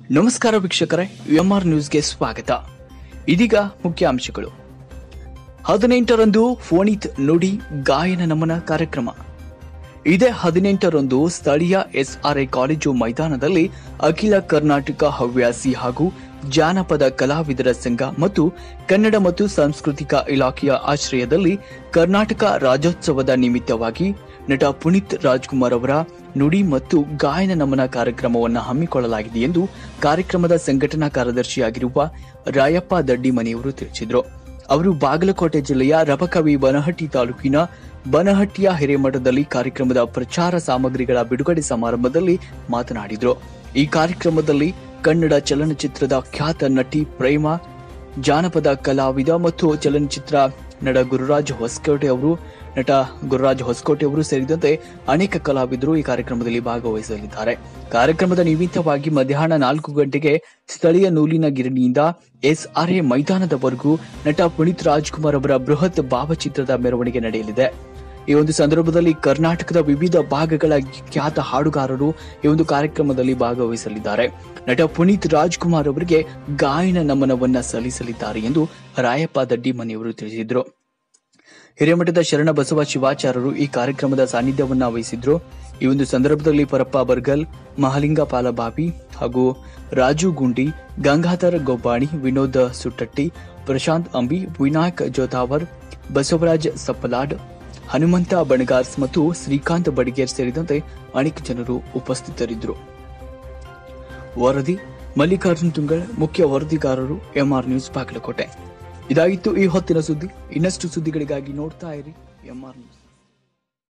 ನಮಸ್ಕಾರ ವೀಕ್ಷಕರೇ ಎಂಆರ್ ನ್ಯೂಸ್ಗೆ ಸ್ವಾಗತ ಇದೀಗ ಮುಖ್ಯಾಂಶಗಳು ಹದಿನೆಂಟರಂದು ಫೋನಿತ್ ನುಡಿ ಗಾಯನ ನಮನ ಕಾರ್ಯಕ್ರಮ ಇದೇ ಹದಿನೆಂಟರಂದು ಸ್ಥಳೀಯ ಎಸ್ಆರ್ಐ ಕಾಲೇಜು ಮೈದಾನದಲ್ಲಿ ಅಖಿಲ ಕರ್ನಾಟಕ ಹವ್ಯಾಸಿ ಹಾಗೂ ಜಾನಪದ ಕಲಾವಿದರ ಸಂಘ ಮತ್ತು ಕನ್ನಡ ಮತ್ತು ಸಾಂಸ್ಕೃತಿಕ ಇಲಾಖೆಯ ಆಶ್ರಯದಲ್ಲಿ ಕರ್ನಾಟಕ ರಾಜ್ಯೋತ್ಸವದ ನಿಮಿತ್ತವಾಗಿ ನಟ ಪುನೀತ್ ರಾಜ್ಕುಮಾರ್ ಅವರ ನುಡಿ ಮತ್ತು ಗಾಯನ ನಮನ ಕಾರ್ಯಕ್ರಮವನ್ನು ಹಮ್ಮಿಕೊಳ್ಳಲಾಗಿದೆ ಎಂದು ಕಾರ್ಯಕ್ರಮದ ಸಂಘಟನಾ ಕಾರ್ಯದರ್ಶಿಯಾಗಿರುವ ರಾಯಪ್ಪ ದಡ್ಡಿಮನಿಯವರು ತಿಳಿಸಿದರು ಅವರು ಬಾಗಲಕೋಟೆ ಜಿಲ್ಲೆಯ ರಬಕವಿ ಬನಹಟ್ಟಿ ತಾಲೂಕಿನ ಬನಹಟ್ಟಿಯ ಹಿರೇಮಠದಲ್ಲಿ ಕಾರ್ಯಕ್ರಮದ ಪ್ರಚಾರ ಸಾಮಗ್ರಿಗಳ ಬಿಡುಗಡೆ ಸಮಾರಂಭದಲ್ಲಿ ಮಾತನಾಡಿದರು ಈ ಕಾರ್ಯಕ್ರಮದಲ್ಲಿ ಕನ್ನಡ ಚಲನಚಿತ್ರದ ಖ್ಯಾತ ನಟಿ ಪ್ರೇಮ ಜಾನಪದ ಕಲಾವಿದ ಮತ್ತು ಚಲನಚಿತ್ರ ನಟ ಗುರುರಾಜ್ ಹೊಸಕೋಟೆ ಅವರು ನಟ ಗುರುರಾಜ್ ಹೊಸಕೋಟೆ ಅವರು ಸೇರಿದಂತೆ ಅನೇಕ ಕಲಾವಿದರು ಈ ಕಾರ್ಯಕ್ರಮದಲ್ಲಿ ಭಾಗವಹಿಸಲಿದ್ದಾರೆ ಕಾರ್ಯಕ್ರಮದ ನಿಮಿತ್ತವಾಗಿ ಮಧ್ಯಾಹ್ನ ನಾಲ್ಕು ಗಂಟೆಗೆ ಸ್ಥಳೀಯ ನೂಲಿನ ಗಿರಣಿಯಿಂದ ಎಸ್ಆರ್ಎ ಮೈದಾನದವರೆಗೂ ನಟ ಪುನೀತ್ ರಾಜ್ಕುಮಾರ್ ಅವರ ಬೃಹತ್ ಭಾವಚಿತ್ರದ ಮೆರವಣಿಗೆ ನಡೆಯಲಿದೆ ಈ ಒಂದು ಸಂದರ್ಭದಲ್ಲಿ ಕರ್ನಾಟಕದ ವಿವಿಧ ಭಾಗಗಳ ಖ್ಯಾತ ಹಾಡುಗಾರರು ಈ ಒಂದು ಕಾರ್ಯಕ್ರಮದಲ್ಲಿ ಭಾಗವಹಿಸಲಿದ್ದಾರೆ ನಟ ಪುನೀತ್ ರಾಜ್ಕುಮಾರ್ ಅವರಿಗೆ ಗಾಯನ ನಮನವನ್ನ ಸಲ್ಲಿಸಲಿದ್ದಾರೆ ಎಂದು ರಾಯಪ್ಪ ದಡ್ಡಿ ಮನೆಯವರು ತಿಳಿಸಿದ್ರು ಹಿರೇಮಠದ ಶರಣ ಬಸವ ಶಿವಾಚಾರ್ಯರು ಈ ಕಾರ್ಯಕ್ರಮದ ಸಾನ್ನಿಧ್ಯವನ್ನ ವಹಿಸಿದ್ರು ಈ ಒಂದು ಸಂದರ್ಭದಲ್ಲಿ ಪರಪ್ಪ ಬರ್ಗಲ್ ಮಹಾಲಿಂಗ ಪಾಲಬಾಬಿ ಹಾಗೂ ರಾಜು ಗುಂಡಿ ಗಂಗಾಧರ್ ಗೊಬ್ಬಾಣಿ ವಿನೋದ್ ಸುಟ್ಟಟ್ಟಿ ಪ್ರಶಾಂತ್ ಅಂಬಿ ವಿನಾಯಕ್ ಜೋತಾವರ್ ಬಸವರಾಜ್ ಸಪ್ಪಲಾಡ್ ಹನುಮಂತ ಬಣಗಾರ್ಸ್ ಮತ್ತು ಶ್ರೀಕಾಂತ್ ಬಡಿಗೇರ್ ಸೇರಿದಂತೆ ಅನೇಕ ಜನರು ಉಪಸ್ಥಿತರಿದ್ದರು ವರದಿ ಮಲ್ಲಿಕಾರ್ಜುನ್ ತುಂಗಳ್ ಮುಖ್ಯ ವರದಿಗಾರರು ಎಂಆರ್ ನ್ಯೂಸ್ ಬಾಗಲಕೋಟೆ ಇದಾಗಿತ್ತು ಈ ಹೊತ್ತಿನ ಸುದ್ದಿ ಇನ್ನಷ್ಟು ಸುದ್ದಿಗಳಿಗಾಗಿ ನೋಡ್ತಾ ಇರಿ ಎಂಆರ್ ನ್ಯೂಸ್